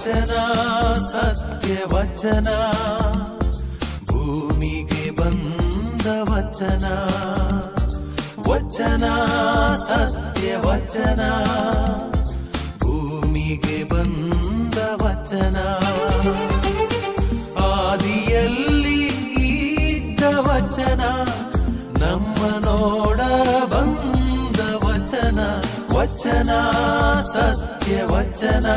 ವಚನ ಸತ್ಯ ವಚನ ಭೂಮಿಗೆ ಬಂದ ವಚನ ವಚನ ಸತ್ಯ ವಚನ ಭೂಮಿಗೆ ಬಂದ ವಚನ ಆದಿಯಲ್ಲಿ ಇದ್ದ ವಚನ ನಮ್ಮ ನೋಡ ಬಂದ ವಚನ ವಚನ ಸತ್ಯ ವಚನ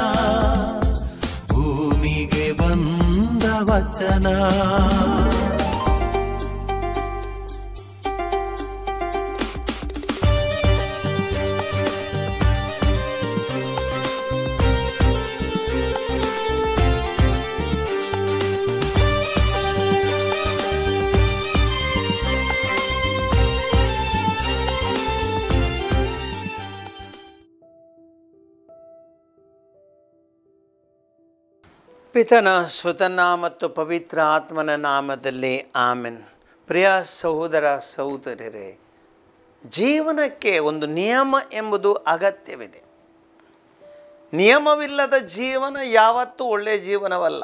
ಭೂಮಿಗೆ ಬಂದ ವಚನ ಪಿತನ ಸುತನ ಮತ್ತು ಪವಿತ್ರ ಆತ್ಮನ ನಾಮದಲ್ಲಿ ಆಮೆನ್ ಪ್ರಿಯ ಸಹೋದರ ಸಹೋದರರೇ ಜೀವನಕ್ಕೆ ಒಂದು ನಿಯಮ ಎಂಬುದು ಅಗತ್ಯವಿದೆ ನಿಯಮವಿಲ್ಲದ ಜೀವನ ಯಾವತ್ತೂ ಒಳ್ಳೆಯ ಜೀವನವಲ್ಲ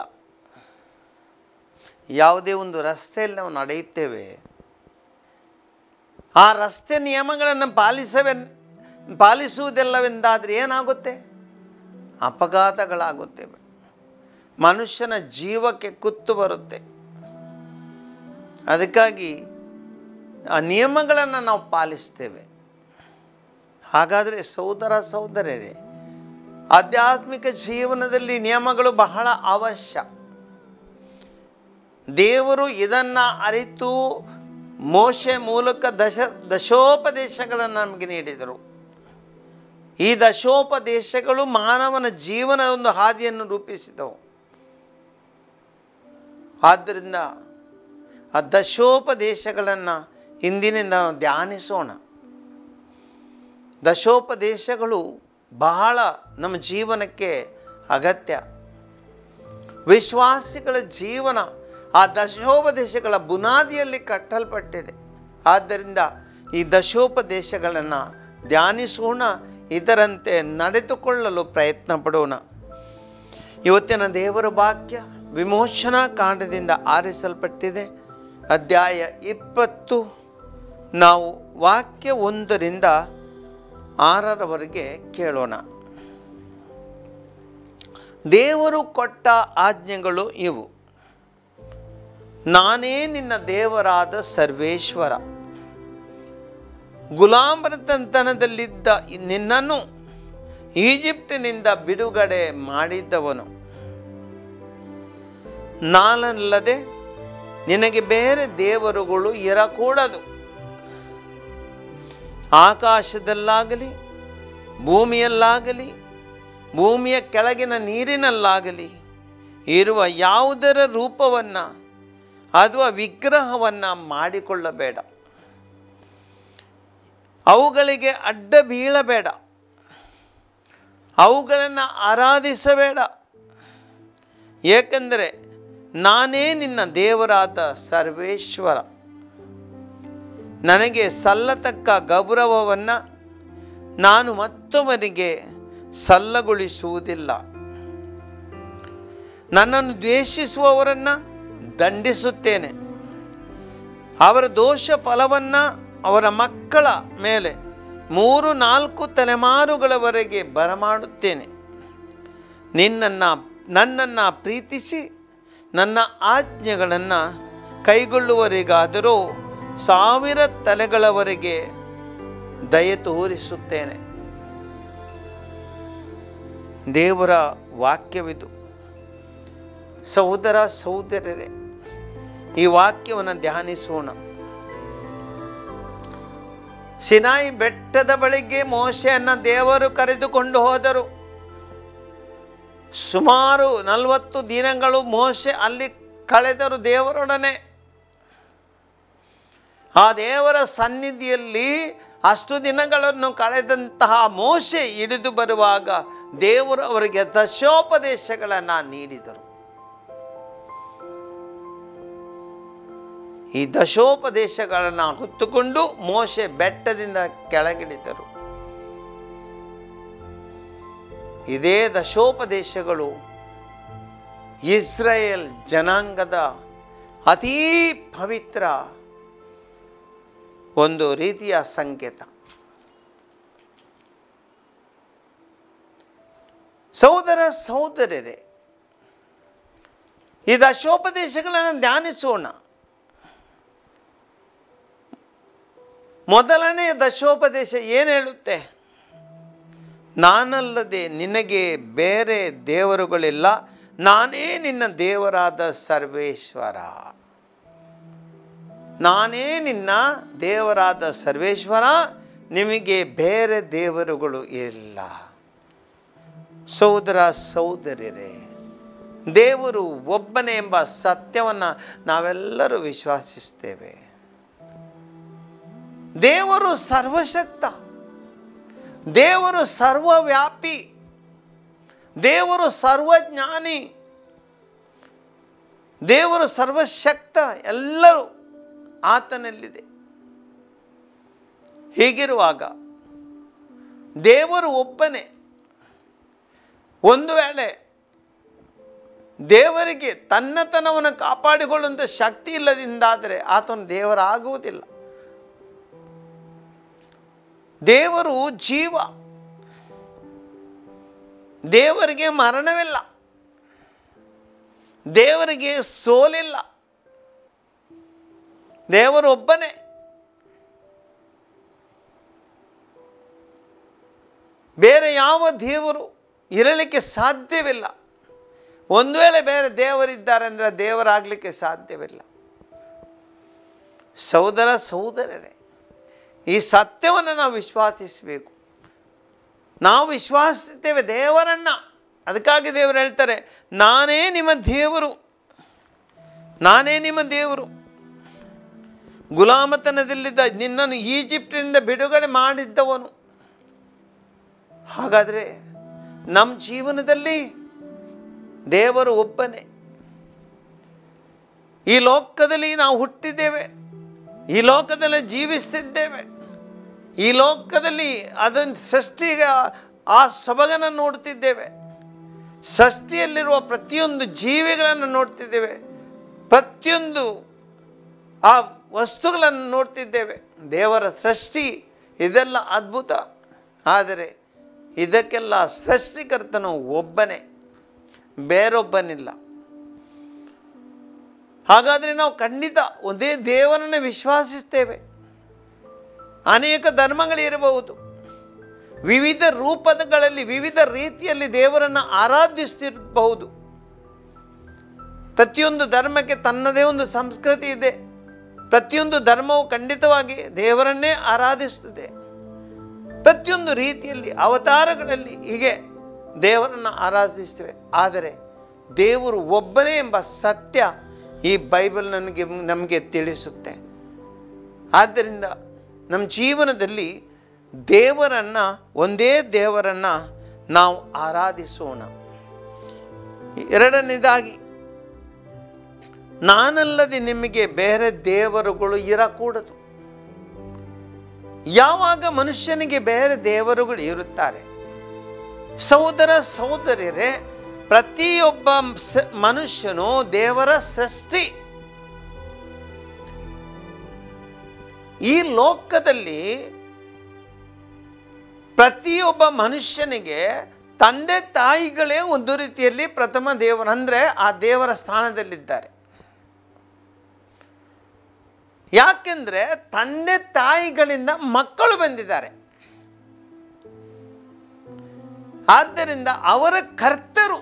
ಯಾವುದೇ ಒಂದು ರಸ್ತೆಯಲ್ಲಿ ನಾವು ನಡೆಯುತ್ತೇವೆ ಆ ರಸ್ತೆ ನಿಯಮಗಳನ್ನು ಪಾಲಿಸವೆ ಪಾಲಿಸುವುದಿಲ್ಲವೆಂದಾದರೆ ಏನಾಗುತ್ತೆ ಅಪಘಾತಗಳಾಗುತ್ತವೆ ಮನುಷ್ಯನ ಜೀವಕ್ಕೆ ಕುತ್ತು ಬರುತ್ತೆ ಅದಕ್ಕಾಗಿ ಆ ನಿಯಮಗಳನ್ನು ನಾವು ಪಾಲಿಸ್ತೇವೆ ಹಾಗಾದರೆ ಸಹೋದರ ಸಹೋದರರೇ ಆಧ್ಯಾತ್ಮಿಕ ಜೀವನದಲ್ಲಿ ನಿಯಮಗಳು ಬಹಳ ಅವಶ್ಯ ದೇವರು ಇದನ್ನು ಅರಿತು ಮೋಶೆ ಮೂಲಕ ದಶ ದಶೋಪದೇಶಗಳನ್ನು ನಮಗೆ ನೀಡಿದರು ಈ ದಶೋಪದೇಶಗಳು ಮಾನವನ ಜೀವನದ ಒಂದು ಹಾದಿಯನ್ನು ರೂಪಿಸಿದವು ಆದ್ದರಿಂದ ಆ ದಶೋಪದೇಶಗಳನ್ನು ಇಂದಿನಿಂದ ನಾವು ಧ್ಯಾನಿಸೋಣ ದಶೋಪದೇಶಗಳು ಬಹಳ ನಮ್ಮ ಜೀವನಕ್ಕೆ ಅಗತ್ಯ ವಿಶ್ವಾಸಿಗಳ ಜೀವನ ಆ ದಶೋಪದೇಶಗಳ ಬುನಾದಿಯಲ್ಲಿ ಕಟ್ಟಲ್ಪಟ್ಟಿದೆ ಆದ್ದರಿಂದ ಈ ದಶೋಪದೇಶಗಳನ್ನು ಧ್ಯಾನಿಸೋಣ ಇದರಂತೆ ನಡೆದುಕೊಳ್ಳಲು ಪ್ರಯತ್ನ ಪಡೋಣ ಇವತ್ತಿನ ದೇವರ ವಾಕ್ಯ ವಿಮೋಚನಾ ಕಾಂಡದಿಂದ ಆರಿಸಲ್ಪಟ್ಟಿದೆ ಅಧ್ಯಾಯ ಇಪ್ಪತ್ತು ನಾವು ವಾಕ್ಯ ಒಂದರಿಂದ ಆರರವರೆಗೆ ಕೇಳೋಣ ದೇವರು ಕೊಟ್ಟ ಆಜ್ಞೆಗಳು ಇವು ನಾನೇ ನಿನ್ನ ದೇವರಾದ ಸರ್ವೇಶ್ವರ ಗುಲಾಮರತನದಲ್ಲಿದ್ದ ನಿನ್ನನ್ನು ಈಜಿಪ್ಟಿನಿಂದ ಬಿಡುಗಡೆ ಮಾಡಿದ್ದವನು ನಾನಲ್ಲದೆ ನಿನಗೆ ಬೇರೆ ದೇವರುಗಳು ಇರಕೂಡದು ಆಕಾಶದಲ್ಲಾಗಲಿ ಭೂಮಿಯಲ್ಲಾಗಲಿ ಭೂಮಿಯ ಕೆಳಗಿನ ನೀರಿನಲ್ಲಾಗಲಿ ಇರುವ ಯಾವುದರ ರೂಪವನ್ನು ಅಥವಾ ವಿಗ್ರಹವನ್ನು ಮಾಡಿಕೊಳ್ಳಬೇಡ ಅವುಗಳಿಗೆ ಅಡ್ಡ ಬೀಳಬೇಡ ಅವುಗಳನ್ನು ಆರಾಧಿಸಬೇಡ ಏಕೆಂದರೆ ನಾನೇ ನಿನ್ನ ದೇವರಾದ ಸರ್ವೇಶ್ವರ ನನಗೆ ಸಲ್ಲತಕ್ಕ ಗೌರವವನ್ನು ನಾನು ಮತ್ತೊಬ್ಬರಿಗೆ ಸಲ್ಲಗೊಳಿಸುವುದಿಲ್ಲ ನನ್ನನ್ನು ದ್ವೇಷಿಸುವವರನ್ನು ದಂಡಿಸುತ್ತೇನೆ ಅವರ ದೋಷ ಫಲವನ್ನು ಅವರ ಮಕ್ಕಳ ಮೇಲೆ ಮೂರು ನಾಲ್ಕು ತಲೆಮಾರುಗಳವರೆಗೆ ಬರಮಾಡುತ್ತೇನೆ ನಿನ್ನನ್ನು ನನ್ನನ್ನು ಪ್ರೀತಿಸಿ ನನ್ನ ಆಜ್ಞೆಗಳನ್ನು ಕೈಗೊಳ್ಳುವವರಿಗಾದರೂ ಸಾವಿರ ತಲೆಗಳವರೆಗೆ ದಯೆ ತೋರಿಸುತ್ತೇನೆ ದೇವರ ವಾಕ್ಯವಿದು ಸಹೋದರ ಸಹೋದರರೇ ಈ ವಾಕ್ಯವನ್ನು ಧ್ಯಾನಿಸೋಣ ಸಿನಾಯಿ ಬೆಟ್ಟದ ಬಳಿಗೆ ಮೋಶೆಯನ್ನು ದೇವರು ಕರೆದುಕೊಂಡು ಹೋದರು ಸುಮಾರು ನಲವತ್ತು ದಿನಗಳು ಮೋಶೆ ಅಲ್ಲಿ ಕಳೆದರು ದೇವರೊಡನೆ ಆ ದೇವರ ಸನ್ನಿಧಿಯಲ್ಲಿ ಅಷ್ಟು ದಿನಗಳನ್ನು ಕಳೆದಂತಹ ಮೋಶೆ ಹಿಡಿದು ಬರುವಾಗ ದೇವರು ಅವರಿಗೆ ದಶೋಪದೇಶಗಳನ್ನು ನೀಡಿದರು ಈ ದಶೋಪದೇಶಗಳನ್ನು ಹೊತ್ತುಕೊಂಡು ಮೋಶೆ ಬೆಟ್ಟದಿಂದ ಕೆಳಗಿಳಿದರು ಇದೇ ದಶೋಪದೇಶಗಳು ಇಸ್ರಾಯೇಲ್ ಜನಾಂಗದ ಅತೀ ಪವಿತ್ರ ಒಂದು ರೀತಿಯ ಸಂಕೇತ ಸಹೋದರ ಸಹೋದರರೇ ಈ ದಶೋಪದೇಶಗಳನ್ನು ಧ್ಯಾನಿಸೋಣ ಮೊದಲನೇ ದಶೋಪದೇಶ ಏನು ಹೇಳುತ್ತೆ ನಾನಲ್ಲದೆ ನಿನಗೆ ಬೇರೆ ದೇವರುಗಳಿಲ್ಲ ನಾನೇ ನಿನ್ನ ದೇವರಾದ ಸರ್ವೇಶ್ವರ ನಾನೇ ನಿನ್ನ ದೇವರಾದ ಸರ್ವೇಶ್ವರ ನಿಮಗೆ ಬೇರೆ ದೇವರುಗಳು ಇಲ್ಲ ಸಹೋದರ ಸಹೋದರಿಯರೇ ದೇವರು ಒಬ್ಬನೇ ಎಂಬ ಸತ್ಯವನ್ನು ನಾವೆಲ್ಲರೂ ವಿಶ್ವಾಸಿಸ್ತೇವೆ ದೇವರು ಸರ್ವಶಕ್ತ ದೇವರು ಸರ್ವವ್ಯಾಪಿ ದೇವರು ಸರ್ವಜ್ಞಾನಿ ದೇವರು ಸರ್ವಶಕ್ತ ಎಲ್ಲರೂ ಆತನಲ್ಲಿದೆ ಹೀಗಿರುವಾಗ ದೇವರು ಒಬ್ಬನೇ ಒಂದು ವೇಳೆ ದೇವರಿಗೆ ತನ್ನತನವನ್ನು ಕಾಪಾಡಿಕೊಳ್ಳುವಂಥ ಶಕ್ತಿ ಇಲ್ಲದಿಂದಾದರೆ ಆತನು ದೇವರಾಗುವುದಿಲ್ಲ ದೇವರು ಜೀವ ದೇವರಿಗೆ ಮರಣವಿಲ್ಲ ದೇವರಿಗೆ ಸೋಲಿಲ್ಲ ದೇವರು ಒಬ್ಬನೇ ಬೇರೆ ಯಾವ ದೇವರು ಇರಲಿಕ್ಕೆ ಸಾಧ್ಯವಿಲ್ಲ ಒಂದು ವೇಳೆ ಬೇರೆ ದೇವರಿದ್ದಾರೆ ಅಂದರೆ ದೇವರಾಗಲಿಕ್ಕೆ ಸಾಧ್ಯವಿಲ್ಲ ಸಹೋದರ ಸಹೋದರರೇ ಈ ಸತ್ಯವನ್ನು ನಾವು ವಿಶ್ವಾಸಿಸಬೇಕು ನಾವು ವಿಶ್ವಾಸಿಸ್ತೇವೆ ದೇವರನ್ನು ಅದಕ್ಕಾಗಿ ದೇವರು ಹೇಳ್ತಾರೆ ನಾನೇ ನಿಮ್ಮ ದೇವರು ನಾನೇ ನಿಮ್ಮ ದೇವರು ಗುಲಾಮತನದಲ್ಲಿದ್ದ ನಿನ್ನನ್ನು ಈಜಿಪ್ಟಿನಿಂದ ಬಿಡುಗಡೆ ಮಾಡಿದ್ದವನು ಹಾಗಾದರೆ ನಮ್ಮ ಜೀವನದಲ್ಲಿ ದೇವರು ಒಬ್ಬನೇ ಈ ಲೋಕದಲ್ಲಿ ನಾವು ಹುಟ್ಟಿದ್ದೇವೆ ಈ ಲೋಕದಲ್ಲಿ ಜೀವಿಸ್ತಿದ್ದೇವೆ ಈ ಲೋಕದಲ್ಲಿ ಅದೊಂದು ಸೃಷ್ಟಿಗ ಆ ಸೊಬಗನ್ನು ನೋಡ್ತಿದ್ದೇವೆ ಸೃಷ್ಟಿಯಲ್ಲಿರುವ ಪ್ರತಿಯೊಂದು ಜೀವಿಗಳನ್ನು ನೋಡ್ತಿದ್ದೇವೆ ಪ್ರತಿಯೊಂದು ಆ ವಸ್ತುಗಳನ್ನು ನೋಡ್ತಿದ್ದೇವೆ ದೇವರ ಸೃಷ್ಟಿ ಇದೆಲ್ಲ ಅದ್ಭುತ ಆದರೆ ಇದಕ್ಕೆಲ್ಲ ಸೃಷ್ಟಿಕರ್ತನು ಒಬ್ಬನೇ ಬೇರೊಬ್ಬನಿಲ್ಲ ಹಾಗಾದರೆ ನಾವು ಖಂಡಿತ ಒಂದೇ ದೇವರನ್ನೇ ವಿಶ್ವಾಸಿಸ್ತೇವೆ ಅನೇಕ ಧರ್ಮಗಳಿರಬಹುದು ವಿವಿಧ ರೂಪಗಳಲ್ಲಿ ವಿವಿಧ ರೀತಿಯಲ್ಲಿ ದೇವರನ್ನು ಆರಾಧಿಸ್ತಿರಬಹುದು ಪ್ರತಿಯೊಂದು ಧರ್ಮಕ್ಕೆ ತನ್ನದೇ ಒಂದು ಸಂಸ್ಕೃತಿ ಇದೆ ಪ್ರತಿಯೊಂದು ಧರ್ಮವು ಖಂಡಿತವಾಗಿ ದೇವರನ್ನೇ ಆರಾಧಿಸ್ತದೆ ಪ್ರತಿಯೊಂದು ರೀತಿಯಲ್ಲಿ ಅವತಾರಗಳಲ್ಲಿ ಹೀಗೆ ದೇವರನ್ನು ಆರಾಧಿಸ್ತೇವೆ ಆದರೆ ದೇವರು ಒಬ್ಬನೇ ಎಂಬ ಸತ್ಯ ಈ ಬೈಬಲ್ ನನಗೆ ನಮಗೆ ತಿಳಿಸುತ್ತೆ ಆದ್ದರಿಂದ ನಮ್ಮ ಜೀವನದಲ್ಲಿ ದೇವರನ್ನು ಒಂದೇ ದೇವರನ್ನು ನಾವು ಆರಾಧಿಸೋಣ ಎರಡನೇದಾಗಿ ನಾನಲ್ಲದೆ ನಿಮಗೆ ಬೇರೆ ದೇವರುಗಳು ಇರಕೂಡದು ಯಾವಾಗ ಮನುಷ್ಯನಿಗೆ ಬೇರೆ ದೇವರುಗಳು ಇರುತ್ತಾರೆ ಸಹೋದರ ಸಹೋದರಿಯರೇ ಪ್ರತಿಯೊಬ್ಬ ಸ- ಮನುಷ್ಯನು ದೇವರ ಸೃಷ್ಟಿ ಈ ಲೋಕದಲ್ಲಿ ಪ್ರತಿಯೊಬ್ಬ ಮನುಷ್ಯನಿಗೆ ತಂದೆ ತಾಯಿಗಳೇ ಒಂದು ರೀತಿಯಲ್ಲಿ ಪ್ರಥಮ ದೇವರು ಅಂದರೆ ಆ ದೇವರ ಸ್ಥಾನದಲ್ಲಿದ್ದಾರೆ ಯಾಕೆಂದರೆ ತಂದೆ ತಾಯಿಗಳಿಂದ ಮಕ್ಕಳು ಬಂದಿದ್ದಾರೆ ಆದ್ದರಿಂದ ಅವರ ಕರ್ತರು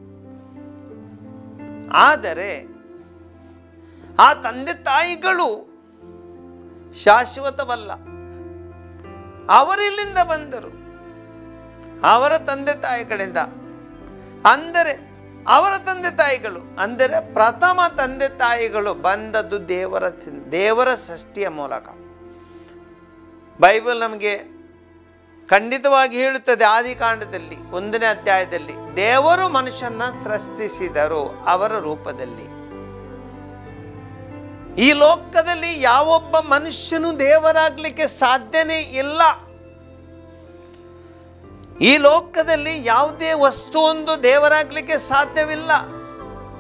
ಆದರೆ ಆ ತಂದೆ ತಾಯಿಗಳು ಶಾಶ್ವತವಲ್ಲ ಅವರಿಲ್ಲಿಂದ ಬಂದರು ಅವರ ತಂದೆ ತಾಯಿಗಳಿಂದ ಅಂದರೆ ಅವರ ತಂದೆ ತಾಯಿಗಳು ಅಂದರೆ ಪ್ರಥಮ ತಂದೆ ತಾಯಿಗಳು ಬಂದದ್ದು ದೇವರ ತಿ- ದೇವರ ಸೃಷ್ಟಿಯ ಮೂಲಕ ಬೈಬಲ್ ನಮಗೆ ಖಂಡಿತವಾಗಿ ಹೇಳುತ್ತದೆ ಆದಿಕಾಂಡದಲ್ಲಿ ಒಂದನೇ ಅಧ್ಯಾಯದಲ್ಲಿ ದೇವರು ಮನುಷ್ಯನ ಸೃಷ್ಟಿಸಿದರು ಅವರ ರೂಪದಲ್ಲಿ ಈ ಲೋಕದಲ್ಲಿ ಯಾವೊಬ್ಬ ಮನುಷ್ಯನು ದೇವರಾಗಲಿಕ್ಕೆ ಸಾಧ್ಯನೇ ಇಲ್ಲ ಈ ಲೋಕದಲ್ಲಿ ಯಾವುದೇ ವಸ್ತುವೊಂದು ದೇವರಾಗಲಿಕ್ಕೆ ಸಾಧ್ಯವಿಲ್ಲ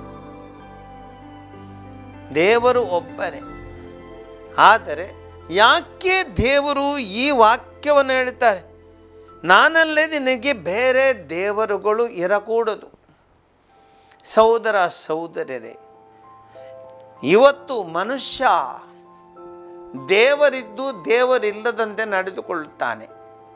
ದೇವರು ಒಬ್ಬನೇ ಆದರೆ ಯಾಕೆ ದೇವರು ಈ ವಾಕ್ಯವನ್ನು ಹೇಳ್ತಾರೆ ನಾನಲ್ಲೇ ನಿನಗೆ ಬೇರೆ ದೇವರುಗಳು ಇರಕೂಡದು ಸಹೋದರ ಸಹೋದರರೇ ಇವತ್ತು ಮನುಷ್ಯ ದೇವರಿದ್ದು ದೇವರಿಲ್ಲದಂತೆ ನಡೆದುಕೊಳ್ಳುತ್ತಾನೆ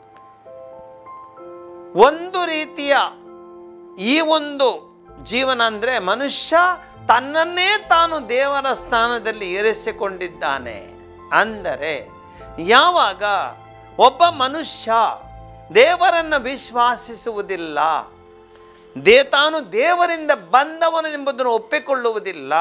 ಒಂದು ರೀತಿಯ ಈ ಒಂದು ಜೀವನ ಅಂದರೆ ಮನುಷ್ಯ ತನ್ನನ್ನೇ ತಾನು ದೇವರ ಸ್ಥಾನದಲ್ಲಿ ಇರಿಸಿಕೊಂಡಿದ್ದಾನೆ ಅಂದರೆ ಯಾವಾಗ ಒಬ್ಬ ಮನುಷ್ಯ ದೇವರನ್ನು ವಿಶ್ವಾಸಿಸುವುದಿಲ್ಲ ದೇ ತಾನು ದೇವರಿಂದ ಬಂದವನು ಎಂಬುದನ್ನು ಒಪ್ಪಿಕೊಳ್ಳುವುದಿಲ್ಲ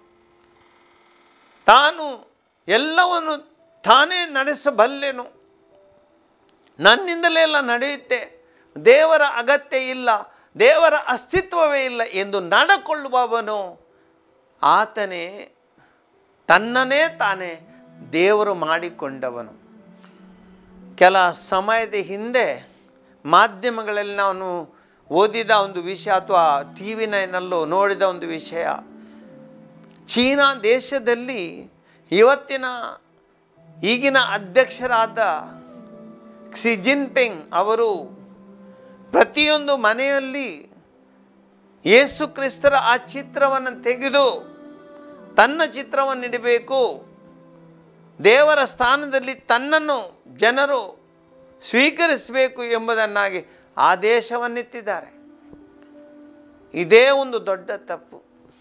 ತಾನು ಎಲ್ಲವನ್ನು ತಾನೇ ನಡೆಸಬಲ್ಲೆನು ನನ್ನಿಂದಲೇ ಎಲ್ಲ ನಡೆಯುತ್ತೆ ದೇವರ ಅಗತ್ಯ ಇಲ್ಲ ದೇವರ ಅಸ್ತಿತ್ವವೇ ಇಲ್ಲ ಎಂದು ನಡಕೊಳ್ಳುವವನು ಆತನೇ ತನ್ನನ್ನೇ ತಾನೇ ದೇವರು ಮಾಡಿಕೊಂಡವನು ಕೆಲ ಸಮಯದ ಹಿಂದೆ ಮಾಧ್ಯಮಗಳಲ್ಲಿ ನಾನು ಓದಿದ ಒಂದು ವಿಷಯ ಅಥವಾ ಟಿ ವಿ ನೈನಲ್ಲೂ ನೋಡಿದ ಒಂದು ವಿಷಯ ಚೀನಾ ದೇಶದಲ್ಲಿ ಇವತ್ತಿನ ಈಗಿನ ಅಧ್ಯಕ್ಷರಾದ ಕ್ಸಿ ಜಿನ್ಪಿಂಗ್ ಅವರು ಪ್ರತಿಯೊಂದು ಮನೆಯಲ್ಲಿ ಯೇಸು ಕ್ರಿಸ್ತರ ಆ ಚಿತ್ರವನ್ನು ತೆಗೆದು ತನ್ನ ಚಿತ್ರವನ್ನು ಇಡಬೇಕು ದೇವರ ಸ್ಥಾನದಲ್ಲಿ ತನ್ನನ್ನು ಜನರು ಸ್ವೀಕರಿಸಬೇಕು ಎಂಬುದನ್ನಾಗಿ ಆದೇಶವನ್ನೆತ್ತಿದ್ದಾರೆ ಇದೇ ಒಂದು ದೊಡ್ಡ ತಪ್ಪು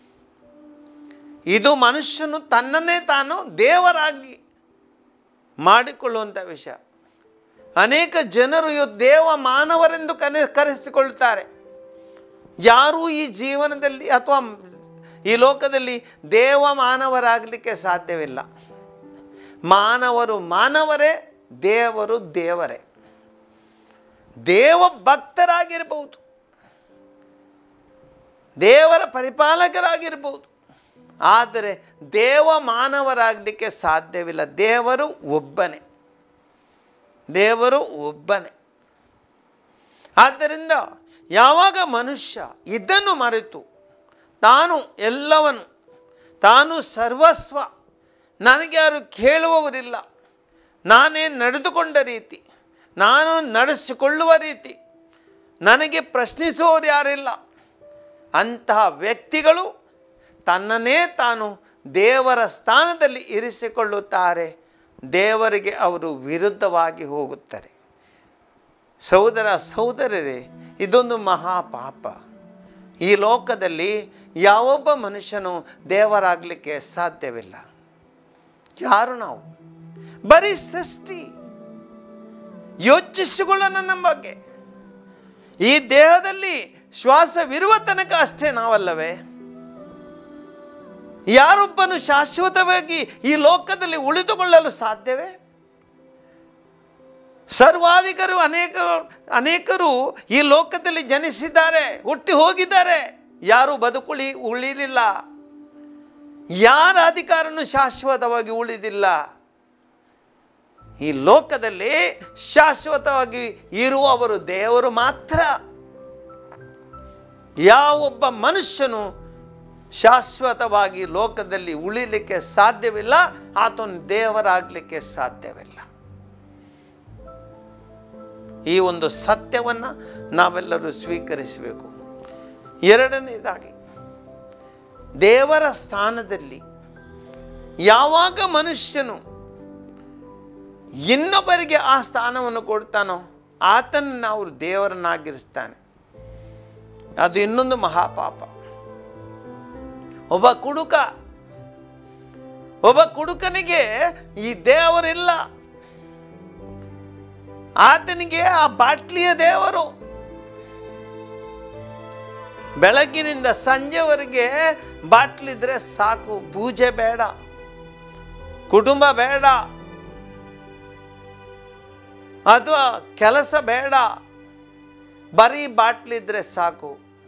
ಇದು ಮನುಷ್ಯನು ತನ್ನನ್ನೇ ತಾನು ದೇವರಾಗಿ ಮಾಡಿಕೊಳ್ಳುವಂಥ ವಿಷಯ ಅನೇಕ ಜನರು ಇವತ್ತು ದೇವ ಮಾನವರೆಂದು ಕನೆ ಕರೆಸಿಕೊಳ್ಳುತ್ತಾರೆ ಯಾರೂ ಈ ಜೀವನದಲ್ಲಿ ಅಥವಾ ಈ ಲೋಕದಲ್ಲಿ ದೇವ ಮಾನವರಾಗಲಿಕ್ಕೆ ಸಾಧ್ಯವಿಲ್ಲ ಮಾನವರು ಮಾನವರೇ ದೇವರು ದೇವರೇ ದೇವ ಭಕ್ತರಾಗಿರ್ಬೋದು ದೇವರ ಪರಿಪಾಲಕರಾಗಿರ್ಬೋದು ಆದರೆ ದೇವ ಮಾನವರಾಗಲಿಕ್ಕೆ ಸಾಧ್ಯವಿಲ್ಲ ದೇವರು ಒಬ್ಬನೇ ದೇವರು ಒಬ್ಬನೇ ಆದ್ದರಿಂದ ಯಾವಾಗ ಮನುಷ್ಯ ಇದನ್ನು ಮರೆತು ತಾನು ಎಲ್ಲವನು ತಾನು ಸರ್ವಸ್ವ ನನಗೆ ಯಾರು ಕೇಳುವವರಿಲ್ಲ ನಾನೇ ನಡೆದುಕೊಂಡ ರೀತಿ ನಾನು ನಡೆಸಿಕೊಳ್ಳುವ ರೀತಿ ನನಗೆ ಪ್ರಶ್ನಿಸುವವರು ಯಾರಿಲ್ಲ ಅಂತಹ ವ್ಯಕ್ತಿಗಳು ತನ್ನನ್ನೇ ತಾನು ದೇವರ ಸ್ಥಾನದಲ್ಲಿ ಇರಿಸಿಕೊಳ್ಳುತ್ತಾರೆ ದೇವರಿಗೆ ಅವರು ವಿರುದ್ಧವಾಗಿ ಹೋಗುತ್ತಾರೆ ಸಹೋದರ ಸಹೋದರರೇ ಇದೊಂದು ಮಹಾಪಾಪ ಈ ಲೋಕದಲ್ಲಿ ಯಾವೊಬ್ಬ ಮನುಷ್ಯನು ದೇವರಾಗಲಿಕ್ಕೆ ಸಾಧ್ಯವಿಲ್ಲ ಯಾರು ನಾವು ಬರೀ ಸೃಷ್ಟಿ ಯೋಚಿಸಿಕೊಳ್ಳೋಣ ನಮ್ಮ ಬಗ್ಗೆ ಈ ದೇಹದಲ್ಲಿ ಶ್ವಾಸವಿರುವ ತನಕ ಅಷ್ಟೇ ನಾವಲ್ಲವೇ ಯಾರೊಬ್ಬನು ಶಾಶ್ವತವಾಗಿ ಈ ಲೋಕದಲ್ಲಿ ಉಳಿದುಕೊಳ್ಳಲು ಸಾಧ್ಯವೇ ಸರ್ವಾಧಿಕರು ಅನೇಕ ಅನೇಕರು ಈ ಲೋಕದಲ್ಲಿ ಜನಿಸಿದ್ದಾರೆ ಹುಟ್ಟಿ ಹೋಗಿದ್ದಾರೆ ಯಾರು ಬದುಕುಳಿ ಉಳಿಲಿಲ್ಲ ಯಾರ ಅಧಿಕಾರನು ಶಾಶ್ವತವಾಗಿ ಉಳಿದಿಲ್ಲ ಈ ಲೋಕದಲ್ಲಿ ಶಾಶ್ವತವಾಗಿ ಇರುವವರು ದೇವರು ಮಾತ್ರ ಯಾವೊಬ್ಬ ಮನುಷ್ಯನು ಶಾಶ್ವತವಾಗಿ ಲೋಕದಲ್ಲಿ ಉಳಿಲಿಕ್ಕೆ ಸಾಧ್ಯವಿಲ್ಲ ಆತನು ದೇವರಾಗಲಿಕ್ಕೆ ಸಾಧ್ಯವಿಲ್ಲ ಈ ಒಂದು ಸತ್ಯವನ್ನು ನಾವೆಲ್ಲರೂ ಸ್ವೀಕರಿಸಬೇಕು ಎರಡನೇದಾಗಿ ದೇವರ ಸ್ಥಾನದಲ್ಲಿ ಯಾವಾಗ ಮನುಷ್ಯನು ಇನ್ನೊಬ್ಬರಿಗೆ ಆ ಸ್ಥಾನವನ್ನು ಕೊಡ್ತಾನೋ ಆತನ ನಾವು ದೇವರನ್ನಾಗಿರಿಸ್ತಾನೆ ಅದು ಇನ್ನೊಂದು ಮಹಾಪಾಪ ಒಬ್ಬ ಕುಡುಕ ಒಬ್ಬ ಕುಡುಕನಿಗೆ ಈ ದೇವರಿಲ್ಲ ಆತನಿಗೆ ಆ ಬಾಟ್ಲಿಯ ದೇವರು ಬೆಳಗ್ಗಿನಿಂದ ಸಂಜೆವರೆಗೆ ಬಾಟ್ಲಿದ್ರೆ ಸಾಕು ಪೂಜೆ ಬೇಡ ಕುಟುಂಬ ಬೇಡ ಅಥವಾ ಕೆಲಸ ಬೇಡ ಬರೀ ಬಾಟ್ಲಿದ್ರೆ ಸಾಕು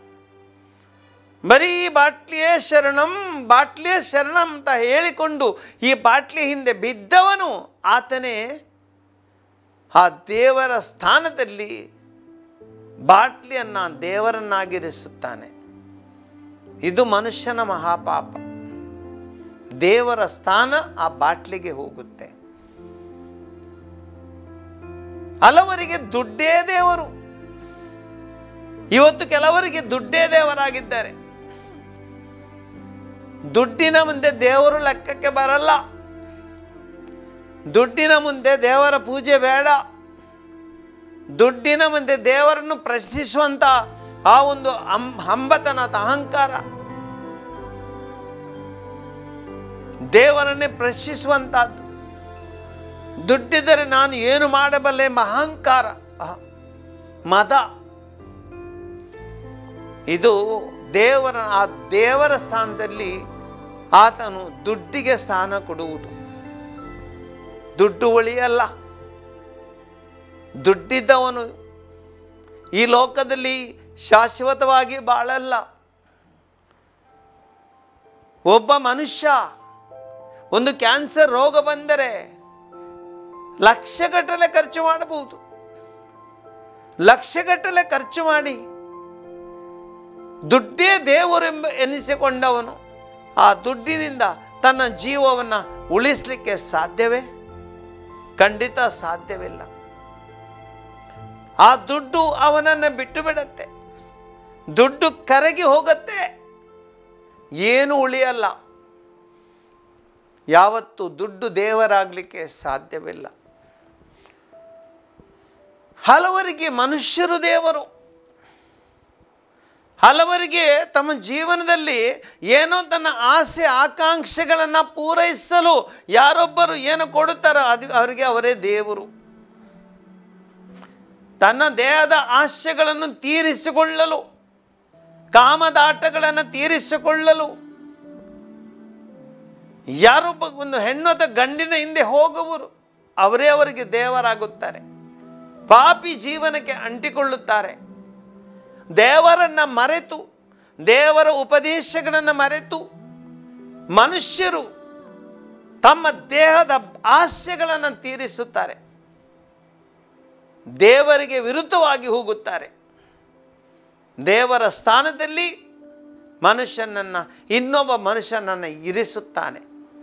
ಬರೀ ಬಾಟ್ಲಿಯೇ ಶರಣಂ ಬಾಟ್ಲಿಯೇ ಶರಣಂ ಅಂತ ಹೇಳಿಕೊಂಡು ಈ ಬಾಟ್ಲಿ ಹಿಂದೆ ಬಿದ್ದವನು ಆತನೇ ಆ ದೇವರ ಸ್ಥಾನದಲ್ಲಿ ಬಾಟ್ಲಿಯನ್ನು ದೇವರನ್ನಾಗಿರಿಸುತ್ತಾನೆ ಇದು ಮನುಷ್ಯನ ಮಹಾಪಾಪ ದೇವರ ಸ್ಥಾನ ಆ ಬಾಟ್ಲಿಗೆ ಹೋಗುತ್ತೆ ಹಲವರಿಗೆ ದುಡ್ಡೇ ದೇವರು ಇವತ್ತು ಕೆಲವರಿಗೆ ದುಡ್ಡೇ ದೇವರಾಗಿದ್ದಾರೆ ದುಡ್ಡಿನ ಮುಂದೆ ದೇವರು ಲೆಕ್ಕಕ್ಕೆ ಬರಲ್ಲ ದುಡ್ಡಿನ ಮುಂದೆ ದೇವರ ಪೂಜೆ ಬೇಡ ದುಡ್ಡಿನ ಮುಂದೆ ದೇವರನ್ನು ಪ್ರಶ್ನಿಸುವಂತ ಆ ಒಂದು ಹಂ ಹಂಬತನ ಅಥವಾ ಅಹಂಕಾರ ದೇವರನ್ನೇ ಪ್ರಶ್ನಿಸುವಂತಹದ್ದು ದುಡ್ಡಿದ್ದರೆ ನಾನು ಏನು ಮಾಡಬಲ್ಲೆ ಎಂಬ ಅಹಂಕಾರ ಅಹ- ಮದ ಇದು ದೇವರ ಆ ದೇವರ ಸ್ಥಾನದಲ್ಲಿ ಆತನು ದುಡ್ಡಿಗೆ ಸ್ಥಾನ ಕೊಡುವುದು ದುಡ್ಡು ಉಳಿಯಲ್ಲ ದುಡ್ಡಿದ್ದವನು ಈ ಲೋಕದಲ್ಲಿ ಶಾಶ್ವತವಾಗಿ ಬಾಳಲ್ಲ ಒಬ್ಬ ಮನುಷ್ಯ ಒಂದು ಕ್ಯಾನ್ಸರ್ ರೋಗ ಬಂದರೆ ಲಕ್ಷಗಟ್ಟಲೆ ಖರ್ಚು ಮಾಡಬಹುದು ಲಕ್ಷಗಟ್ಟಲೆ ಖರ್ಚು ಮಾಡಿ ದುಡ್ಡೇ ದೇವರೆಂಬ ಎನಿಸಿಕೊಂಡವನು ಆ ದುಡ್ಡಿನಿಂದ ತನ್ನ ಜೀವವನ್ನು ಉಳಿಸಲಿಕ್ಕೆ ಸಾಧ್ಯವೇ ಖಂಡಿತ ಸಾಧ್ಯವಿಲ್ಲ ಆ ದುಡ್ಡು ಅವನನ್ನು ಬಿಟ್ಟು ಬಿಡತ್ತೆ ದುಡ್ಡು ಕರಗಿ ಹೋಗತ್ತೆ ಏನು ಉಳಿಯಲ್ಲ ಯಾವತ್ತು ದುಡ್ಡು ದೇವರಾಗಲಿಕ್ಕೆ ಸಾಧ್ಯವಿಲ್ಲ ಹಲವರಿಗೆ ಮನುಷ್ಯರು ದೇವರು ಹಲವರಿಗೆ ತಮ್ಮ ಜೀವನದಲ್ಲಿ ಏನೋ ತನ್ನ ಆಸೆ ಆಕಾಂಕ್ಷೆಗಳನ್ನು ಪೂರೈಸಲು ಯಾರೊಬ್ಬರು ಏನು ಕೊಡುತ್ತಾರೋ ಅದು ಅವರಿಗೆ ಅವರೇ ದೇವರು ತನ್ನ ದೇಹದ ಆಶೆಗಳನ್ನು ತೀರಿಸಿಕೊಳ್ಳಲು ಕಾಮದಾಟಗಳನ್ನು ತೀರಿಸಿಕೊಳ್ಳಲು ಯಾರೊಬ್ಬ ಒಂದು ಹೆಣ್ಣು ಅಥವಾ ಗಂಡಿನ ಹಿಂದೆ ಹೋಗುವರು ಅವರೇ ಅವರಿಗೆ ದೇವರಾಗುತ್ತಾರೆ ಪಾಪಿ ಜೀವನಕ್ಕೆ ಅಂಟಿಕೊಳ್ಳುತ್ತಾರೆ ದೇವರನ್ನು ಮರೆತು ದೇವರ ಉಪದೇಶಗಳನ್ನು ಮರೆತು ಮನುಷ್ಯರು ತಮ್ಮ ದೇಹದ ಆಸೆಗಳನ್ನು ತೀರಿಸುತ್ತಾರೆ ದೇವರಿಗೆ ವಿರುದ್ಧವಾಗಿ ಹೋಗುತ್ತಾರೆ ದೇವರ ಸ್ಥಾನದಲ್ಲಿ ಮನುಷ್ಯನನ್ನು ಇನ್ನೊಬ್ಬ ಮನುಷ್ಯನನ್ನು ಇರಿಸುತ್ತಾನೆ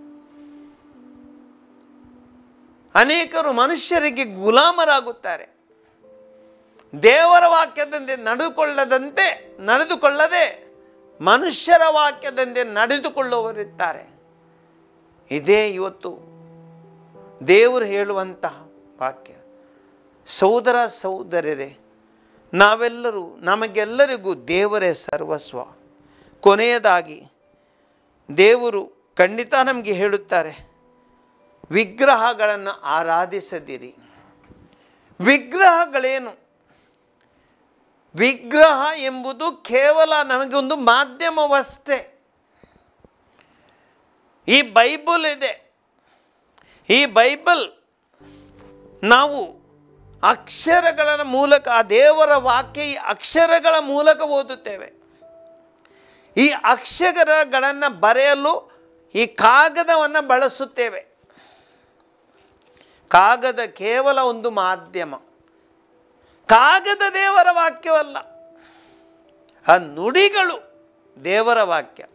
ಅನೇಕರು ಮನುಷ್ಯರಿಗೆ ಗುಲಾಮರಾಗುತ್ತಾರೆ ದೇವರ ವಾಕ್ಯದಂತೆ ನಡೆದುಕೊಳ್ಳದಂತೆ ನಡೆದುಕೊಳ್ಳದೆ ಮನುಷ್ಯರ ವಾಕ್ಯದಂತೆ ನಡೆದುಕೊಳ್ಳುವವರಿದ್ದಾರೆ ಇದೇ ಇವತ್ತು ದೇವರು ಹೇಳುವಂತಹ ವಾಕ್ಯ ಸೋದರ ಸಹೋದರರೇ ನಾವೆಲ್ಲರೂ ನಮಗೆಲ್ಲರಿಗೂ ದೇವರೇ ಸರ್ವಸ್ವ ಕೊನೆಯದಾಗಿ ದೇವರು ಖಂಡಿತ ನಮಗೆ ಹೇಳುತ್ತಾರೆ ವಿಗ್ರಹಗಳನ್ನು ಆರಾಧಿಸದಿರಿ ವಿಗ್ರಹಗಳೇನು ವಿಗ್ರಹ ಎಂಬುದು ಕೇವಲ ನಮಗೆ ಒಂದು ಮಾಧ್ಯಮವಷ್ಟೇ ಈ ಬೈಬಲ್ ಇದೆ ಈ ಬೈಬಲ್ ನಾವು ಅಕ್ಷರಗಳ ಮೂಲಕ ಆ ದೇವರ ವಾಕ್ಯ ಈ ಅಕ್ಷರಗಳ ಮೂಲಕ ಓದುತ್ತೇವೆ ಈ ಅಕ್ಷರಗಳನ್ನು ಬರೆಯಲು ಈ ಕಾಗದವನ್ನು ಬಳಸುತ್ತೇವೆ ಕಾಗದ ಕೇವಲ ಒಂದು ಮಾಧ್ಯಮ ಕಾಗದ ದೇವರ ವಾಕ್ಯವಲ್ಲ ಆ ನುಡಿಗಳು ದೇವರ ವಾಕ್ಯ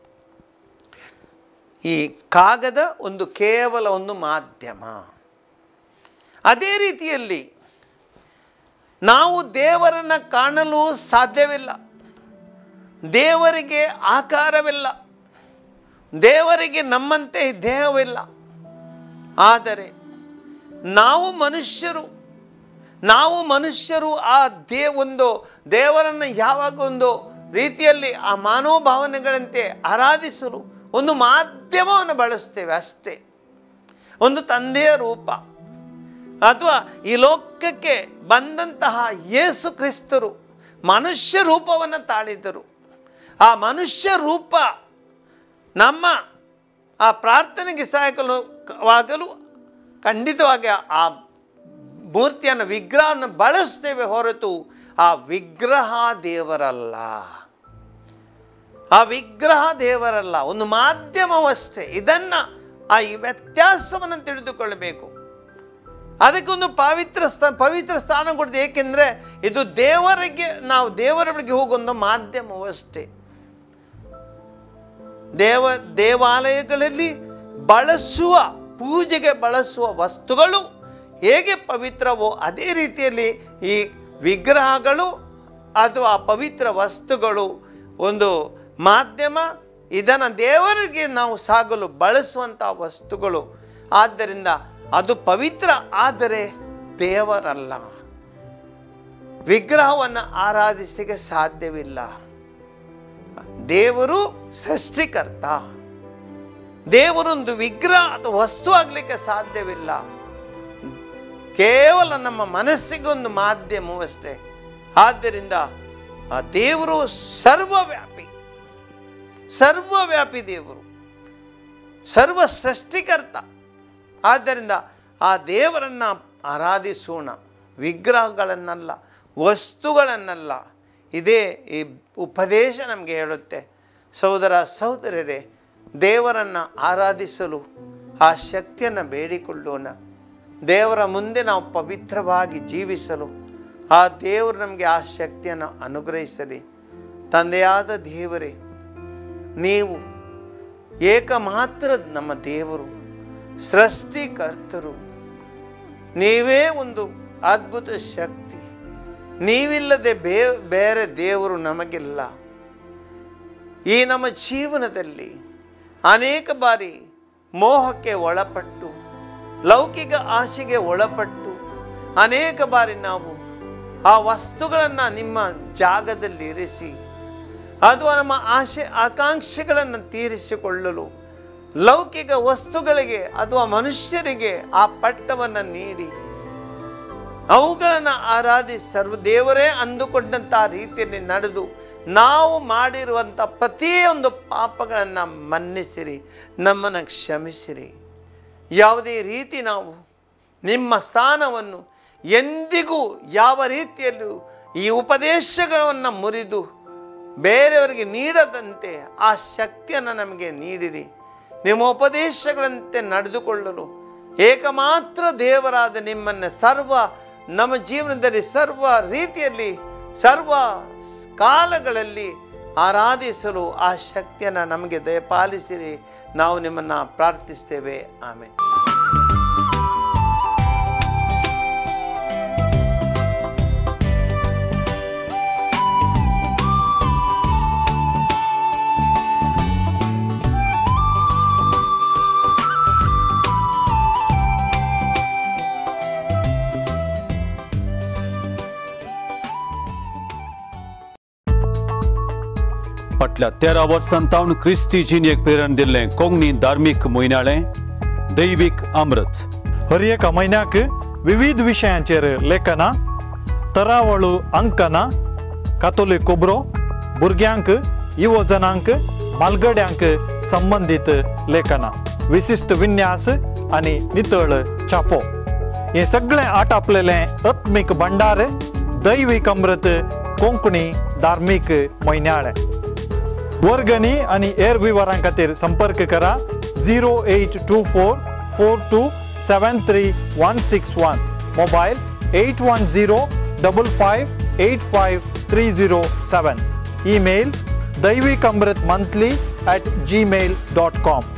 ಈ ಕಾಗದ ಒಂದು ಕೇವಲ ಒಂದು ಮಾಧ್ಯಮ ಅದೇ ರೀತಿಯಲ್ಲಿ ನಾವು ದೇವರನ್ನು ಕಾಣಲು ಸಾಧ್ಯವಿಲ್ಲ ದೇವರಿಗೆ ಆಕಾರವಿಲ್ಲ ದೇವರಿಗೆ ನಮ್ಮಂತೆ ದೇಹವಿಲ್ಲ ಆದರೆ ನಾವು ಮನುಷ್ಯರು ನಾವು ಮನುಷ್ಯರು ಆ ದೇ ಒಂದು ದೇವರನ್ನು ಯಾವಾಗ ಒಂದು ರೀತಿಯಲ್ಲಿ ಆ ಮಾನವಭಾವನೆಗಳಂತೆ ಆರಾಧಿಸಲು ಒಂದು ಮಾಧ್ಯಮವನ್ನು ಬಳಸ್ತೇವೆ ಅಷ್ಟೇ ಒಂದು ತಂದೆಯ ರೂಪ ಅಥವಾ ಈ ಲೋಕಕ್ಕೆ ಬಂದಂತಹ ಯೇಸು ಕ್ರಿಸ್ತರು ಮನುಷ್ಯ ರೂಪವನ್ನು ತಾಳಿದರು ಆ ಮನುಷ್ಯ ರೂಪ ನಮ್ಮ ಆ ಪ್ರಾರ್ಥನೆಗೆ ಸಹಾಯಕವಾಗಲು ಖಂಡಿತವಾಗಿ ಆ ಮೂರ್ತಿಯನ್ನು ವಿಗ್ರಹವನ್ನು ಬಳಸ್ತೇವೆ ಹೊರತು ಆ ವಿಗ್ರಹ ದೇವರಲ್ಲ ಆ ವಿಗ್ರಹ ದೇವರಲ್ಲ ಒಂದು ಮಾಧ್ಯಮವಷ್ಟೇ ಇದನ್ನು ಆ ಈ ವ್ಯತ್ಯಾಸವನ್ನು ತಿಳಿದುಕೊಳ್ಳಬೇಕು ಅದಕ್ಕೊಂದು ಪವಿತ್ರ ಸ್ಥಾ ಪವಿತ್ರ ಸ್ಥಾನ ಕೊಡ್ತೀವಿ ಏಕೆಂದರೆ ಇದು ದೇವರಿಗೆ ನಾವು ದೇವರ ಬಳಿಗೆ ಹೋಗುವ ಒಂದು ಮಾಧ್ಯಮವಷ್ಟೇ ದೇವ ದೇವಾಲಯಗಳಲ್ಲಿ ಬಳಸುವ ಪೂಜೆಗೆ ಬಳಸುವ ವಸ್ತುಗಳು ಹೇಗೆ ಪವಿತ್ರವೋ ಅದೇ ರೀತಿಯಲ್ಲಿ ಈ ವಿಗ್ರಹಗಳು ಅಥವಾ ಪವಿತ್ರ ವಸ್ತುಗಳು ಒಂದು ಮಾಧ್ಯಮ ಇದನ್ನು ದೇವರಿಗೆ ನಾವು ಸಾಗಲು ಬಳಸುವಂಥ ವಸ್ತುಗಳು ಆದ್ದರಿಂದ ಅದು ಪವಿತ್ರ ಆದರೆ ದೇವರಲ್ಲ ವಿಗ್ರಹವನ್ನು ಆರಾಧಿಸಿಗೆ ಸಾಧ್ಯವಿಲ್ಲ ದೇವರು ಸೃಷ್ಟಿಕರ್ತ ದೇವರೊಂದು ವಿಗ್ರಹ ಅಥವಾ ವಸ್ತು ಆಗಲಿಕ್ಕೆ ಸಾಧ್ಯವಿಲ್ಲ ಕೇವಲ ನಮ್ಮ ಮನಸ್ಸಿಗೊಂದು ಮಾಧ್ಯಮವಷ್ಟೇ ಆದ್ದರಿಂದ ಆ ದೇವರು ಸರ್ವವ್ಯಾಪಿ ಸರ್ವವ್ಯಾಪಿ ದೇವರು ಸರ್ವ ಸೃಷ್ಟಿಕರ್ತ ಆದ್ದರಿಂದ ಆ ದೇವರನ್ನು ಆರಾಧಿಸೋಣ ವಿಗ್ರಹಗಳನ್ನಲ್ಲ ವಸ್ತುಗಳನ್ನಲ್ಲ ಇದೇ ಈ ಉಪದೇಶ ನಮಗೆ ಹೇಳುತ್ತೆ ಸಹೋದರ ಸಹೋದರರೇ ದೇವರನ್ನು ಆರಾಧಿಸಲು ಆ ಶಕ್ತಿಯನ್ನು ಬೇಡಿಕೊಳ್ಳೋಣ ದೇವರ ಮುಂದೆ ನಾವು ಪವಿತ್ರವಾಗಿ ಜೀವಿಸಲು ಆ ದೇವರು ನಮಗೆ ಆ ಶಕ್ತಿಯನ್ನು ಅನುಗ್ರಹಿಸಲಿ ತಂದೆಯಾದ ದೇವರೇ ನೀವು ಏಕಮಾತ್ರ ನಮ್ಮ ದೇವರು ಸೃಷ್ಟಿಕರ್ತರು ನೀವೇ ಒಂದು ಅದ್ಭುತ ಶಕ್ತಿ ನೀವಿಲ್ಲದೆ ಬೇ ಬೇರೆ ದೇವರು ನಮಗಿಲ್ಲ ಈ ನಮ್ಮ ಜೀವನದಲ್ಲಿ ಅನೇಕ ಬಾರಿ ಮೋಹಕ್ಕೆ ಒಳಪಟ್ಟು ಲೌಕಿಕ ಆಸೆಗೆ ಒಳಪಟ್ಟು ಅನೇಕ ಬಾರಿ ನಾವು ಆ ವಸ್ತುಗಳನ್ನು ನಿಮ್ಮ ಜಾಗದಲ್ಲಿ ಇರಿಸಿ ಅಥವಾ ನಮ್ಮ ಆಸೆ ಆಕಾಂಕ್ಷೆಗಳನ್ನು ತೀರಿಸಿಕೊಳ್ಳಲು ಲೌಕಿಕ ವಸ್ತುಗಳಿಗೆ ಅಥವಾ ಮನುಷ್ಯರಿಗೆ ಆ ಪಟ್ಟವನ್ನು ನೀಡಿ ಅವುಗಳನ್ನು ಆರಾಧಿಸಿ ಸರ್ವ ದೇವರೇ ಅಂದುಕೊಂಡಂಥ ರೀತಿಯಲ್ಲಿ ನಡೆದು ನಾವು ಮಾಡಿರುವಂಥ ಪ್ರತಿಯೊಂದು ಪಾಪಗಳನ್ನು ಮನ್ನಿಸಿರಿ ನಮ್ಮನ್ನು ಕ್ಷಮಿಸಿರಿ ಯಾವುದೇ ರೀತಿ ನಾವು ನಿಮ್ಮ ಸ್ಥಾನವನ್ನು ಎಂದಿಗೂ ಯಾವ ರೀತಿಯಲ್ಲೂ ಈ ಉಪದೇಶಗಳನ್ನು ಮುರಿದು ಬೇರೆಯವರಿಗೆ ನೀಡದಂತೆ ಆ ಶಕ್ತಿಯನ್ನು ನಮಗೆ ನೀಡಿರಿ ನಿಮ್ಮ ಉಪದೇಶಗಳಂತೆ ನಡೆದುಕೊಳ್ಳಲು ಏಕಮಾತ್ರ ದೇವರಾದ ನಿಮ್ಮನ್ನು ಸರ್ವ ನಮ್ಮ ಜೀವನದಲ್ಲಿ ಸರ್ವ ರೀತಿಯಲ್ಲಿ ಸರ್ವ ಕಾಲಗಳಲ್ಲಿ ಆರಾಧಿಸಲು ಆ ಶಕ್ತಿಯನ್ನು ನಮಗೆ ದಯಪಾಲಿಸಿರಿ ನಾವು ನಿಮ್ಮನ್ನು ಪ್ರಾರ್ಥಿಸ್ತೇವೆ ಆಮೇಲೆ फाटल्या तेरा वर्सांतावन क्रिस्तीजीन एक प्रेरण दिल्लें कोंकणी धार्मीक म्हयन्याळें दैवीक अमृत हर एका म्हयन्याक विविध विशयांचेर लेखनां तरावळू अंकनां कातोलीक खबरो भुरग्यांक युवजनांक मालगड्यांक संबंदीत लेखनां विशिश्ट विन्यास आनी नितळ छापो हे सगळें आटापलेलें आत्मीक भंडार दैवीक अमृत कोंकणी धार्मीक म्हयन्याळें वर्गणी आणि एअर विवरां खातीर संपर्क करा zero eight two four four two seven three one six one mobile eight one zero double five eight five three zero seven email Daivik Amrit monthly at Gmail dot com